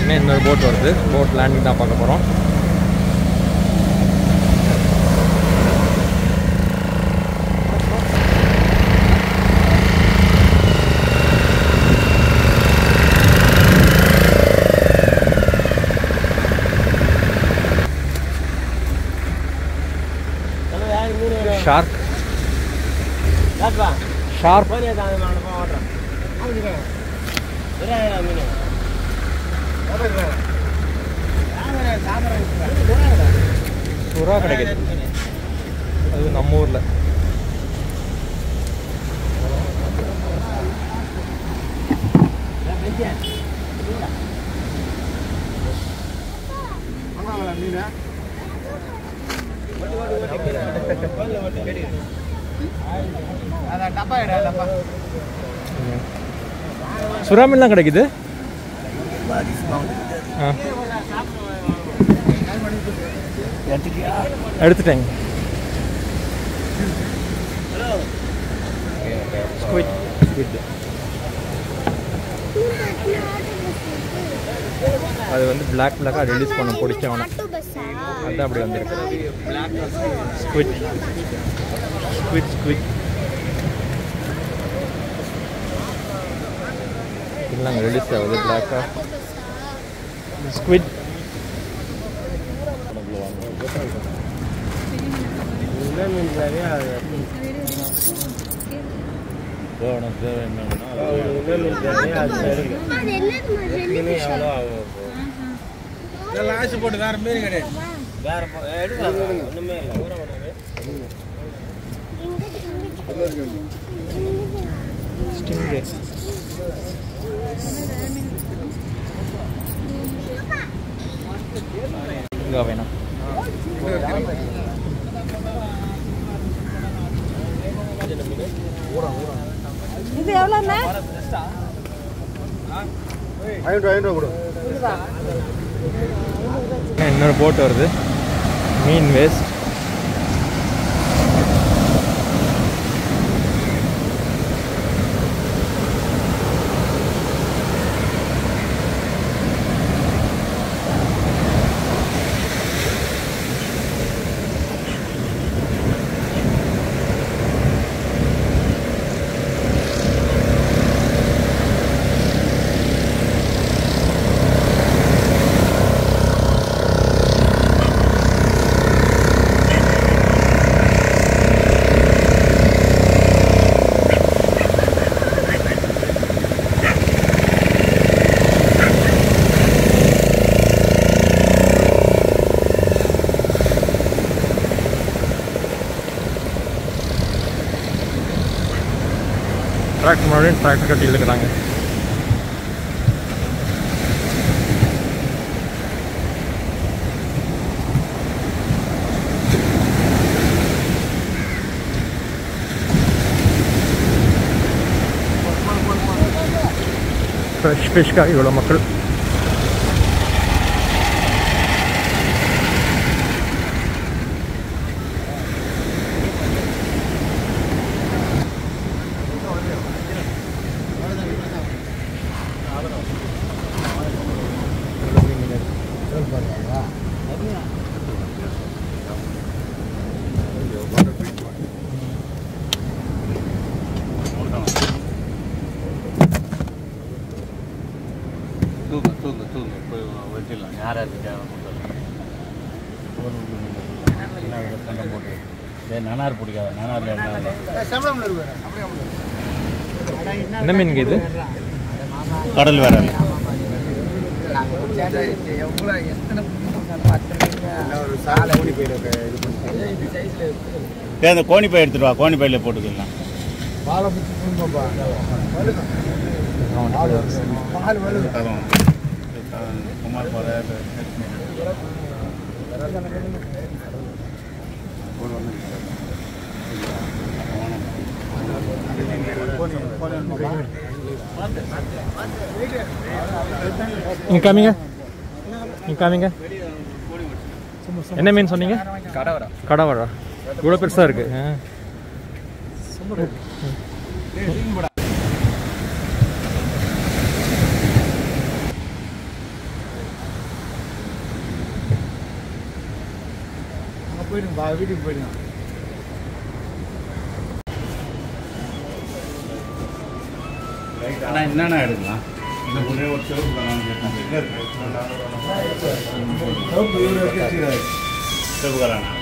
இன்னும் இன்னொரு போட் வருது போட் லேண்டிங் தான் பார்க்க போகிறோம் ஷார்க் ஷார்க் சுறா கிடைக்குது அது நம்ம ஊரில் சுறா மீன்லாம் கிடைக்குது ஆ எடுத்துட்டேங்க ஸ்குவிட் ஸ்குவிட் அது வந்து பிளாக் பிளாக்காக ரிலீஸ் பண்ண பிடிச்சவன அதான் அப்படி வந்திருக்கு ஸ்குவிட் ஸ்குவிட் ஸ்குவிட் இல்லைங்க ரிலீஸ் ஆகுது பிளாக்காக ஸ்குவிட் உனக்கு தேவை என்னன்னா அது என்னது இதெல்லாம் ஆசை போட்டு வேற மீன் கிடையாது வேற போ- எடுக்கலாம் ஒண்ணுமே இல்லை ஊற வேணாமே ஸ்டிங்ரே இங்கே வேணாம் இது எவ்வளோண்ணே ஐநூறு ஐநூறு கொடு இன்னொரு போட் வருது மீன் வேஸ்ட் டிராக்டர் மறுபடியும் டிராக்டர் கட்டி இழுக்கிறாங்க ஃப்ரெஷ் ஃபிஷ்க்காக இவ்வளோ மக்கள் தூங்க தூங்க தூங்க போய் வெட்டிடலாம் யார் யாருக்கு தேவை சண்டை போட்டு ஏ நனார் பிடிக்காத நனாரில் என்ன சம்பளம் இருக்கு அப்படியே என்ன மீனுங்க இது கடல் வேற ஒரு சாலை ஓடி போயிருக்கு இது பண்ணி ஏ அந்த கோணி பை எடுத்துட்டு வா கோணி பையில போட்டுக்கலாம் பாலை பிடிச்சி தூங்கப்பா பால் வருது தரும் குமார் போகிற இங்கே காமிங்க இங்கே காமிங்க என்ன மீன் சொன்னீங்க கடவரா கடவரா இவ்வளோ பெருசாக இருக்கு ஆ. போயிடுங்க வா வீட்டுக்கு போயிடுங்க ஆனால் என்னென்ன எடுக்கலாம் இந்த ஒரே ஒரு செவப்பு கலர் கேட்டேன் எங்கே இருக்கு சோப்பு இவ்வளோ வச்சுக்கிறாரு செவப்பு கலர்னா